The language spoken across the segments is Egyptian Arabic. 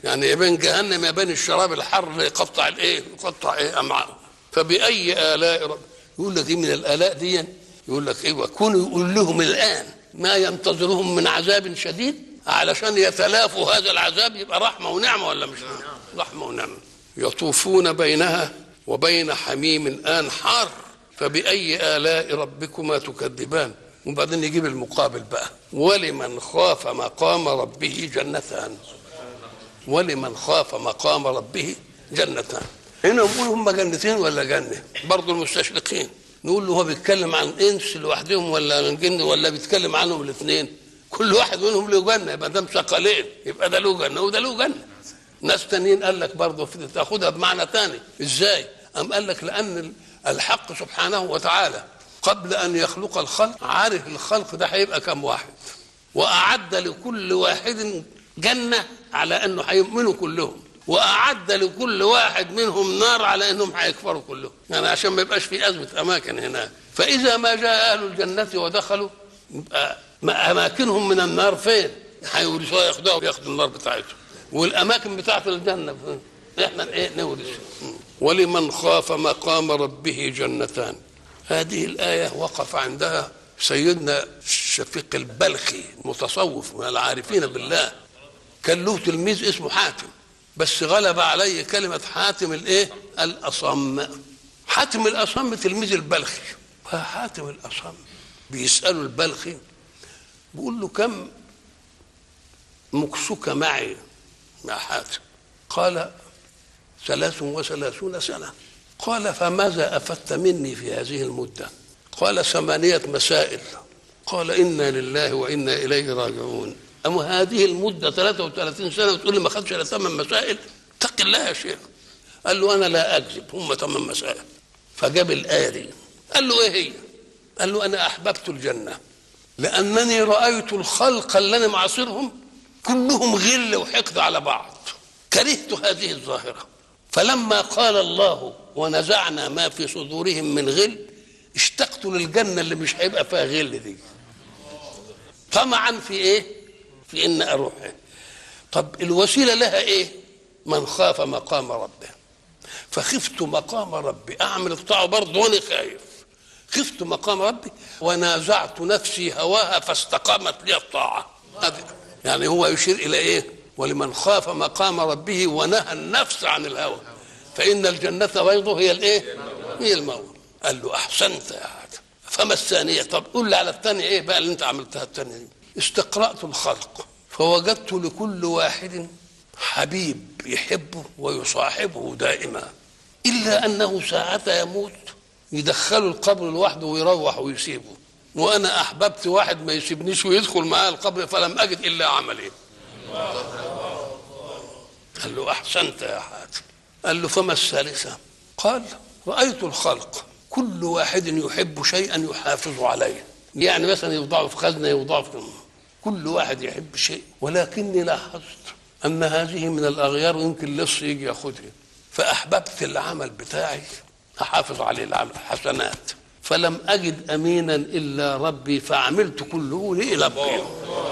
يعني بين جهنم بين الشراب الحر اللي يقطع الايه يقطع ايه امعاء فباي الاء رب يقول لك ايه من الالاء دي يقول لك ايه وكونوا يقول لهم الان ما ينتظرهم من عذاب شديد علشان يتلافوا هذا العذاب يبقى رحمه ونعمه ولا مش رحمه ونعمه يطوفون بينها وبين حميم آن حار فبأي آلاء ربكما تكذبان وبعدين يجيب المقابل بقى ولمن خاف مقام ربه جنتان ولمن خاف مقام ربه جنتان هنا نقول هم جنتين ولا جنة برضه المستشرقين نقول له هو بيتكلم عن انس لوحدهم ولا عن جن ولا بيتكلم عنهم الاثنين كل واحد منهم له جنه يبقى ده ثقلين يبقى ده له جنه وده له جنه ناس تانيين قال لك برضه تاخدها بمعنى تاني ازاي ام قال لك لان الحق سبحانه وتعالى قبل ان يخلق الخلق عارف الخلق ده هيبقى كم واحد واعد لكل واحد جنه على انه هيؤمنوا كلهم واعد لكل واحد منهم نار على انهم هيكفروا كلهم يعني عشان ما يبقاش في ازمه اماكن هناك فاذا ما جاء اهل الجنه ودخلوا يبقى اماكنهم من النار فين هيورثوها ياخدوها وياخدوا النار بتاعتهم والاماكن بتاعت الجنه فين احنا ايه نورث ولمن خاف مقام ربه جنتان هذه الايه وقف عندها سيدنا الشفيق البلخي متصوف من العارفين بالله كان له تلميذ اسمه حاتم بس غلب عليه كلمة حاتم الايه؟ الأصم حاتم الأصم تلميذ البلخي فحاتم الأصم بيسأله البلخي بيقول له كم مكسك معي مع حاتم قال ثلاث وثلاثون سنة قال فماذا أفدت مني في هذه المدة قال ثمانية مسائل قال إنا لله وإنا إليه راجعون أما هذه المدة 33 سنة وتقول لي ما خدش إلا ثمان مسائل اتق الله يا شيخ قال له أنا لا أكذب هم ثمان مسائل فجاب الآية دي قال له إيه هي؟ قال له أنا أحببت الجنة لأنني رأيت الخلق الذي معاصرهم كلهم غل وحقد على بعض كرهت هذه الظاهرة فلما قال الله ونزعنا ما في صدورهم من غل اشتقت للجنة اللي مش هيبقى فيها غل دي طمعا في ايه في ان اروح طب الوسيلة لها ايه من خاف مقام ربه فخفت مقام ربي اعمل الطاعة برضه وانا خايف خفت مقام ربي ونازعت نفسي هواها فاستقامت لي الطاعة هذه يعني هو يشير الى ايه ولمن خاف مقام ربه ونهى النفس عن الهوى فان الجنه بيضه هي الايه هي الموت قال له احسنت يا عاد فما الثانيه طب قول لي على الثانيه ايه بقى اللي انت عملتها الثانيه دي استقرات الخلق فوجدت لكل واحد حبيب يحبه ويصاحبه دائما الا انه ساعة يموت يدخله القبر لوحده ويروح ويسيبه وانا احببت واحد ما يسيبنيش ويدخل معاه القبر فلم اجد الا عملي قال له احسنت يا حاتم قال له فما الثالثه قال رايت الخلق كل واحد يحب شيئا يحافظ عليه يعني مثلا يوضعه في خزنه يوضعه في كل واحد يحب شيء ولكني لاحظت ان هذه من الاغيار يمكن لص يجي ياخذها فاحببت العمل بتاعي احافظ عليه العمل حسنات فلم اجد امينا الا ربي فعملت كله لابقيه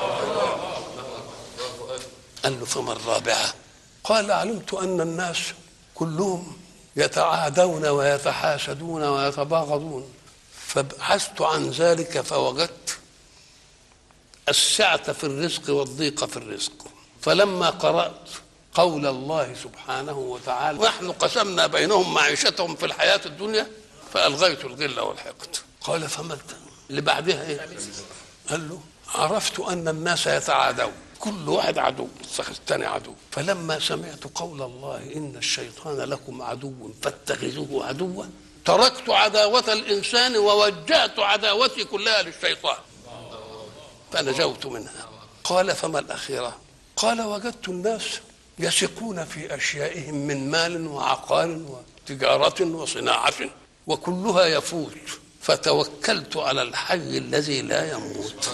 قال له فما الرابعه قال علمت ان الناس كلهم يتعادون ويتحاسدون ويتباغضون فبحثت عن ذلك فوجدت السعة في الرزق والضيق في الرزق فلما قرأت قول الله سبحانه وتعالى نحن قسمنا بينهم معيشتهم في الحياة الدنيا فألغيت الغل والحقد قال فما اللي بعدها ايه قال له عرفت أن الناس يتعادون كل واحد عدو الثاني عدو فلما سمعت قول الله إن الشيطان لكم عدو فاتخذوه عدوا تركت عداوة الإنسان ووجهت عداوتي كلها للشيطان فنجوت منها قال فما الأخيرة قال وجدت الناس يثقون في أشيائهم من مال وعقار وتجارة وصناعة وكلها يفوت فتوكلت على الحي الذي لا يموت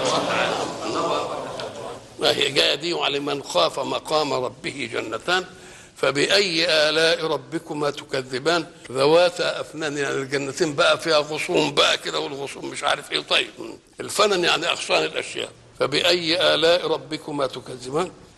وهي جايه دي وعلى من خاف مقام ربه جنتان فبأي آلاء ربكما تكذبان ذواتا أفنان يعني الجنتين بقى فيها غصون بقى كده والغصون مش عارف إيه طيب الفنن يعني أغصان الأشياء فبأي آلاء ربكما تكذبان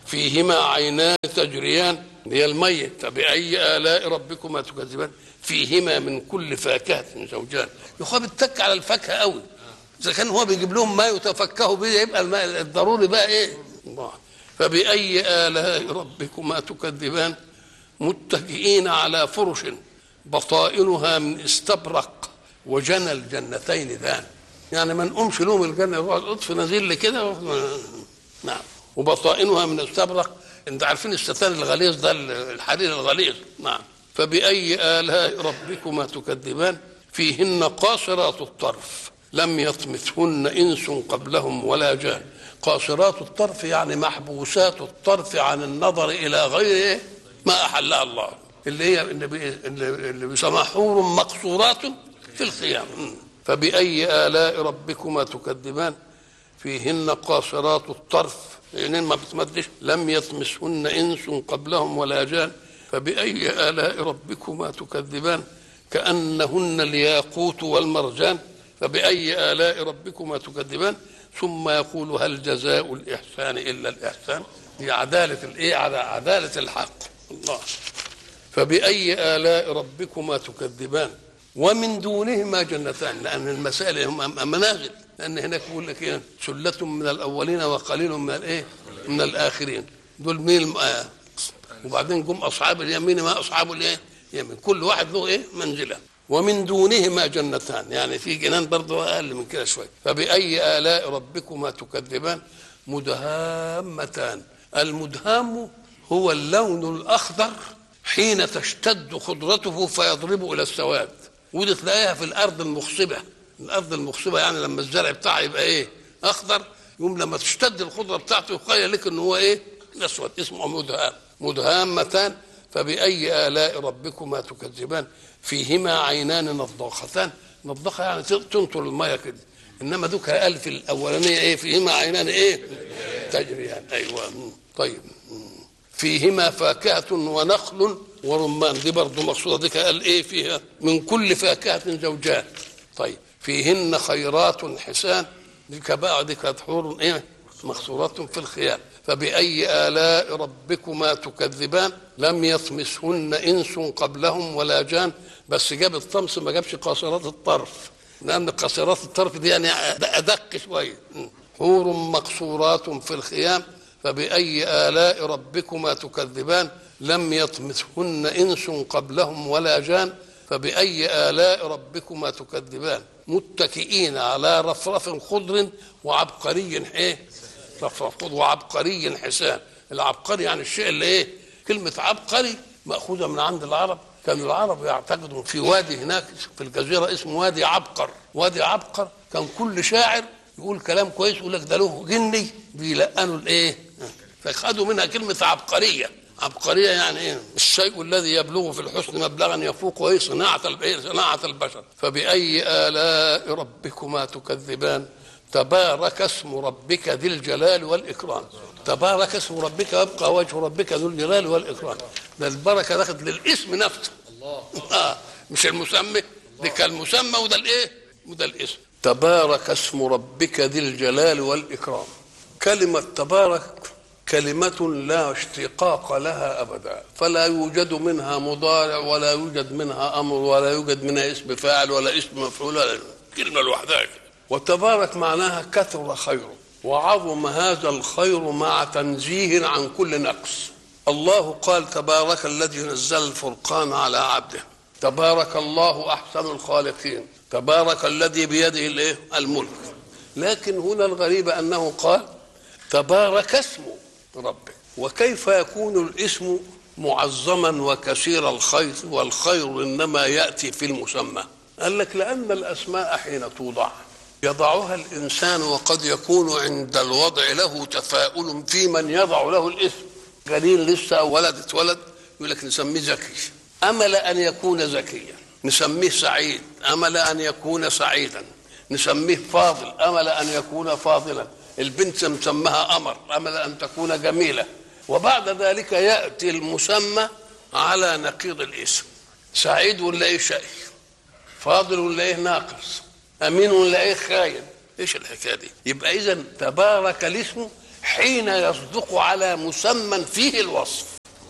فيهما عينان تجريان هي المية فبأي آلاء ربكما تكذبان فيهما من كل فاكهة زوجان يخاف التك على الفاكهة قوي إذا كان هو بيجيب لهم ما يتفكهوا به يبقى الماء الضروري بقى إيه الله فبأي آلاء ربكما تكذبان متكئين على فرش بطائنها من استبرق وجنى الجنتين ذان يعني ما نقومش لهم الجنة يقعد اطفي نزيل كده نعم وبطائنها من استبرق انت عارفين الستان الغليظ ده الحرير الغليظ نعم فبأي آلاء ربكما تكذبان فيهن قاصرات الطرف لم يطمثهن إنس قبلهم ولا جان قاصرات الطرف يعني محبوسات الطرف عن النظر إلى غير ما أحلها الله اللي هي اللي بيسمى حور مقصورات في الخيام فبأي آلاء ربكما تكذبان فيهن قاصرات الطرف يعني ما بتمدش لم يطمسهن انس قبلهم ولا جان فباي الاء ربكما تكذبان كانهن الياقوت والمرجان فباي الاء ربكما تكذبان ثم يقول هل جزاء الاحسان الا الاحسان هي عداله الايه على عداله الحق الله فباي الاء ربكما تكذبان ومن دونهما جنتان لان المسائل هم منازل لان هناك بيقول لك ايه سله من الاولين وقليل من الايه من الاخرين دول مين آه. وبعدين جم اصحاب اليمين ما اصحاب الايه يمين كل واحد له ايه منزله ومن دونهما جنتان يعني في جنان برضه اقل من كده شويه فباي الاء ربكما تكذبان مدهامتان المدهام هو اللون الاخضر حين تشتد خضرته فيضرب الى السواد ودي تلاقيها في الارض المخصبه الارض المخصبه يعني لما الزرع بتاعها يبقى ايه اخضر يوم لما تشتد الخضره بتاعته يخيل لك ان هو ايه اسود اسمه مدهام مدهامتان فباي الاء ربكما تكذبان فيهما عينان نضاختان نضاخه يعني تنطر الميه كده انما دوك قال في الاولانيه ايه فيهما عينان ايه تجريان ايوه طيب فيهما فاكهه ونخل ورمان دي برضه مقصوده دي قال ايه فيها من كل فاكهه زوجان طيب فيهن خيرات حسان دي بقى دي كانت حور ايه مقصورات في الخيام فبأي آلاء ربكما تكذبان لم يطمسهن إنس قبلهم ولا جان بس جاب الطمس ما جابش قاصرات الطرف لأن قاصرات الطرف دي يعني أدق شوية حور مقصورات في الخيام فبأي آلاء ربكما تكذبان لم يطمثهن إنس قبلهم ولا جان فبأي آلاء ربكما تكذبان متكئين على رفرف خضر وعبقري ايه رفرف خضر وعبقري حسان العبقري يعني الشيء اللي ايه كلمة عبقري مأخوذة من عند العرب كان العرب يعتقدوا في وادي هناك في الجزيرة اسمه وادي عبقر وادي عبقر كان كل شاعر يقول كلام كويس يقول لك ده له جني بيلقنوا الايه فخدوا منها كلمة عبقرية عبقرية يعني ايه الشيء الذي يبلغ في الحسن مبلغا يفوق ايه صناعة صناعة البشر فبأي آلاء ربكما تكذبان تبارك اسم ربك ذي الجلال والإكرام تبارك اسم ربك ويبقى وجه ربك ذو الجلال والإكرام ده البركة دخلت للاسم نفسه الله آه مش المسمى ده كان المسمى وده الايه وده الاسم تبارك اسم ربك ذي الجلال والإكرام كلمة تبارك كلمة لا اشتقاق لها أبدا فلا يوجد منها مضارع ولا يوجد منها أمر ولا يوجد منها اسم فاعل ولا اسم مفعول ولا كلمة لوحدها وتبارك معناها كثر خيره وعظم هذا الخير مع تنزيه عن كل نقص الله قال تبارك الذي نزل الفرقان على عبده تبارك الله أحسن الخالقين تبارك الذي بيده الايه الملك لكن هنا الغريب أنه قال تبارك اسمه ربك وكيف يكون الاسم معظما وكثير الخير والخير انما ياتي في المسمى قال لك لان الاسماء حين توضع يضعها الانسان وقد يكون عند الوضع له تفاؤل في من يضع له الاسم قليل لسه ولد اتولد يقول لك نسميه ذكي امل ان يكون ذكيا نسميه سعيد امل ان يكون سعيدا نسميه فاضل امل ان يكون فاضلا البنت مسمها قمر امل ان تكون جميله وبعد ذلك ياتي المسمى على نقيض الاسم سعيد ونلاقيه شقي فاضل ونلاقيه ناقص امين ونلاقيه خاين ايش الحكايه دي يبقى اذا تبارك الاسم حين يصدق على مسمى فيه الوصف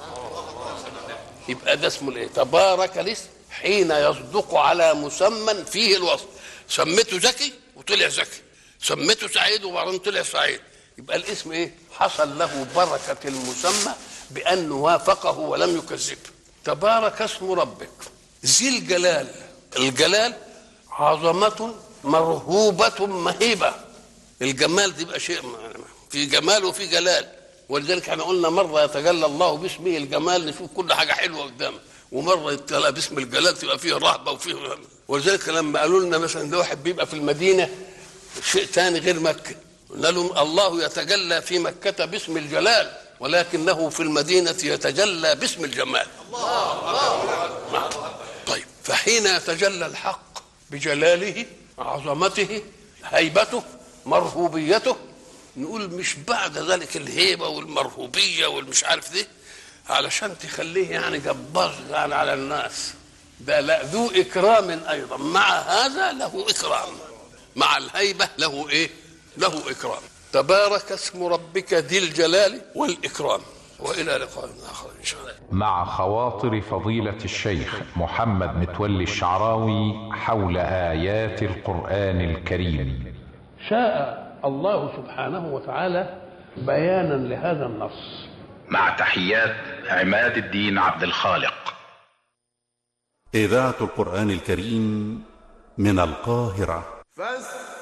يبقى ده اسمه الايه تبارك الاسم حين يصدق على مسمى فيه الوصف سميته ذكي وطلع ذكي سميته سعيد وبعدين طلع سعيد يبقى الاسم ايه حصل له بركة المسمى بأن وافقه ولم يكذبه تبارك اسم ربك ذي الجلال الجلال عظمة مرهوبة مهيبة الجمال دي بقى شيء في جمال وفي جلال ولذلك احنا قلنا مرة يتجلى الله باسمه الجمال نشوف كل حاجة حلوة قدامه ومرة يتجلى باسم الجلال تبقى فيه رهبة وفيه ولذلك لما قالوا لنا مثلا ده واحد بيبقى في المدينة شيء ثاني غير مكة قلنا لهم الله يتجلى في مكة باسم الجلال ولكنه في المدينة يتجلى باسم الجمال الله طيب فحين يتجلى الحق بجلاله عظمته هيبته مرهوبيته نقول مش بعد ذلك الهيبة والمرهوبية والمش عارف دي علشان تخليه يعني جبار يعني على الناس ده لا ذو إكرام أيضا مع هذا له إكرام مع الهيبة له إيه له إكرام تبارك اسم ربك ذي الجلال والإكرام وإلى لقاء آخر إن شاء الله مع خواطر فضيلة الشيخ محمد متولي الشعراوي حول آيات القرآن الكريم شاء الله سبحانه وتعالى بيانا لهذا النص مع تحيات عماد الدين عبد الخالق إذاعة القرآن الكريم من القاهرة فاستمعوا